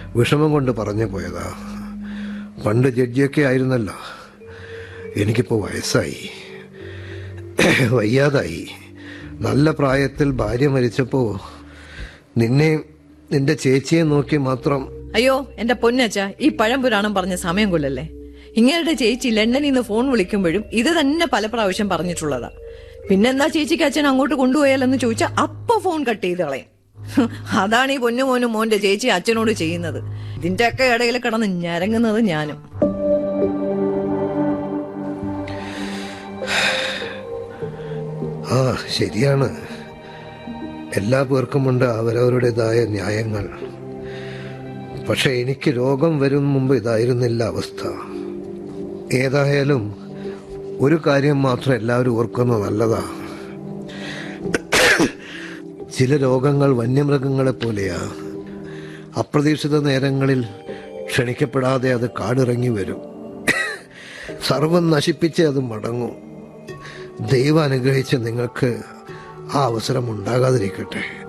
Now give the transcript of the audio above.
വിഷമം കൊണ്ട് പറഞ്ഞു പോയതാ പണ്ട് ജഡ്ജിയൊക്കെ ആയിരുന്നല്ലോ എനിക്കിപ്പോൾ വയസ്സായി വയ്യാതായി നല്ല പ്രായത്തിൽ ഭാര്യ മരിച്ചപ്പോൾ നിന്നെ നിന്റെ ചേച്ചിയെ നോക്കി മാത്രം അയ്യോ എന്റെ പൊന്നച്ച ഈ പഴംപുരാണം പറഞ്ഞ സമയം കൊല്ലല്ലേ ഇങ്ങയുടെ ചേച്ചി ലണ്ടനിൽ നിന്ന് ഫോൺ വിളിക്കുമ്പോഴും ഇത് തന്നെ പല പ്രാവശ്യം പറഞ്ഞിട്ടുള്ളതാ പിന്നെന്താ ചേച്ചിക്ക് അച്ഛൻ അങ്ങോട്ട് കൊണ്ടുപോയാലെന്ന് ചോദിച്ചാൽ അപ്പൊ ഫോൺ കട്ട് ചെയ്ത് കളയും അതാണ് ഈ പൊന്നു മോനും മോന്റെ ചേച്ചി അച്ഛനോട് ചെയ്യുന്നത് ഇതിന്റെയൊക്കെ ഇടയിൽ കിടന്ന് ഞരങ്ങുന്നത് ഞാനും ആ ശരിയാണ് എല്ലാ പേർക്കുമുണ്ട് അവരവരുടേതായ ന്യായങ്ങൾ പക്ഷെ എനിക്ക് രോഗം വരും മുമ്പ് ഇതായിരുന്നില്ല അവസ്ഥ ഏതായാലും ഒരു കാര്യം മാത്രം എല്ലാവരും ഓർക്കുന്നത് നല്ലതാ ചില രോഗങ്ങൾ വന്യമൃഗങ്ങളെ പോലെയാ അപ്രതീക്ഷിത നേരങ്ങളിൽ ക്ഷണിക്കപ്പെടാതെ അത് കാടിറങ്ങി വരും സർവം നശിപ്പിച്ച് അത് മടങ്ങും ദൈവം അനുഗ്രഹിച്ച് നിങ്ങൾക്ക് ആ അവസരം ഉണ്ടാകാതിരിക്കട്ടെ